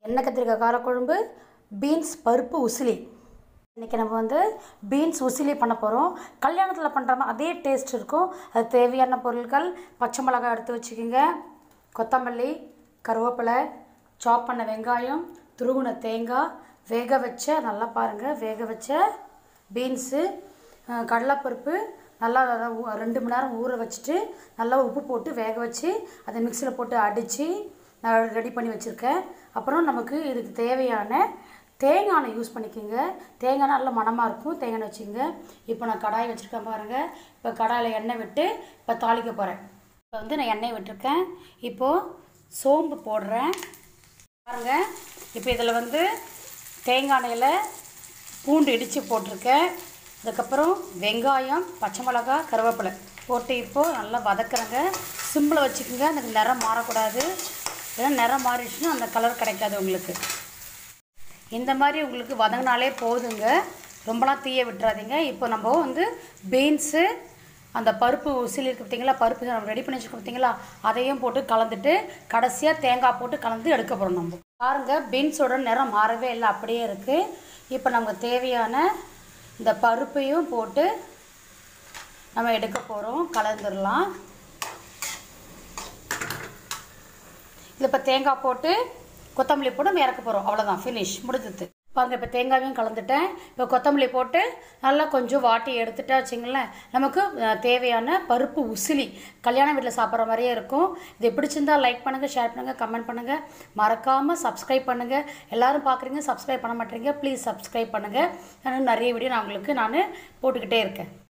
எண்ணெய் கத்திரிக்காய் காரக்குழம்பு பீன்ஸ் பருப்பு உசிலி இன்றைக்கி நம்ம வந்து பீன்ஸ் உசிலி பண்ண போகிறோம் கல்யாணத்தில் பண்ணுற அதே டேஸ்ட் இருக்கும் அது தேவையான பொருட்கள் பச்சை மிளகாய் எடுத்து வச்சுக்கோங்க கொத்தமல்லி கருவேப்பிலை சாப் பண்ண வெங்காயம் துருகுன தேங்காய் வேக வச்ச நல்லா பாருங்கள் வேக வச்ச பீன்ஸு அஹ், கடலைப்பருப்பு நல்லா அதை ஊ- ரெண்டு மணி நேரம் ஊற வச்சுட்டு நல்லா உப்பு போட்டு வேக வச்சு அதை மிக்சியில் போட்டு அடித்து நான் ரெடி பண்ணி வச்சுருக்கேன் அப்புறம் நமக்கு இதுக்கு தேவையான தேங்காய் எண்ணெய் யூஸ் பண்ணிக்கோங்க தேங்காய் எண்ணெய் நல்லா மணமாக இருக்கும் தேங்காய் எண்ணெய் வச்சுக்கோங்க இப்போ நான் கடாய் வச்சுருக்கேன் பாருங்கள் இப்போ கடாயில் எண்ணெய் விட்டு இப்போ தாளிக்க போகிறேன் இப்போ வந்து நான் எண்ணெய் விட்டுருக்கேன் இப்போது சோம்பு போடுறேன் பாருங்கள் இப்போ இதில் வந்து தேங்காய் எண்ணெயில் பூண்டு இடித்து போட்டிருக்கேன் அதுக்கப்புறம் வெங்காயம் பச்சை மிளகாய் கருவேப்பிலை போட்டு இப்போது நல்லா வதக்குறேங்க சிம்பிளை வச்சுக்கோங்க அந்த நிறம் மாறக்கூடாது ஏன்னா நிறம் மாறிடுச்சுன்னா அந்த கலர் கிடைக்காது உங்களுக்கு இந்த மாதிரி உங்களுக்கு வதங்கினாலே போதுங்க ரொம்பலாம் தீய விட்டுறாதீங்க இப்போ நம்ம வந்து பீன்ஸு அந்த பருப்பு உசிலி இருக்கு பார்த்தீங்களா பருப்பு நம்ம ரெடி பண்ணி வச்சுருக்கோம் பார்த்தீங்களா அதையும் போட்டு கலந்துட்டு கடைசியாக தேங்காய் போட்டு கலந்து எடுக்க போகிறோம் நம்ம பாருங்க பீன்ஸோட நிறம் மாறவே இல்லை அப்படியே இருக்குது இப்போ நமக்கு தேவையான இந்த பருப்பையும் போட்டு நம்ம எடுக்க போகிறோம் கலந்துடலாம் இதில் இப்போ தேங்காய் போட்டு கொத்தமல்லி போட்டு நம்ம இறக்க போகிறோம் அவ்வளோதான் ஃபினிஷ் முடிஞ்சது பாருங்க இப்போ தேங்காயும் கலந்துட்டேன் இப்போ கொத்தமல்லி போட்டு நல்லா கொஞ்சம் வாட்டி எடுத்துட்டா வச்சுங்களேன் நமக்கு அஹ், தேவையான பருப்பு உசிலி கல்யாண வீட்டில் சாப்பிட்ற மாதிரியே இருக்கும் இது பிடிச்சிருந்தா லைக் பண்ணுங்கள் ஷேர் பண்ணுங்கள் கமெண்ட் பண்ணுங்கள் மறக்காமல் சப்ஸ்கிரைப் பண்ணுங்கள் எல்லாரும் பார்க்குறீங்க சப்ஸ்கிரைப் பண்ண மாட்டேறீங்க ப்ளீஸ் சப்ஸ்கிரைப் பண்ணுங்கள் இன்னும் நிறைய வீடியோ நான் உங்களுக்கு நான் போட்டுக்கிட்டே இருக்கேன்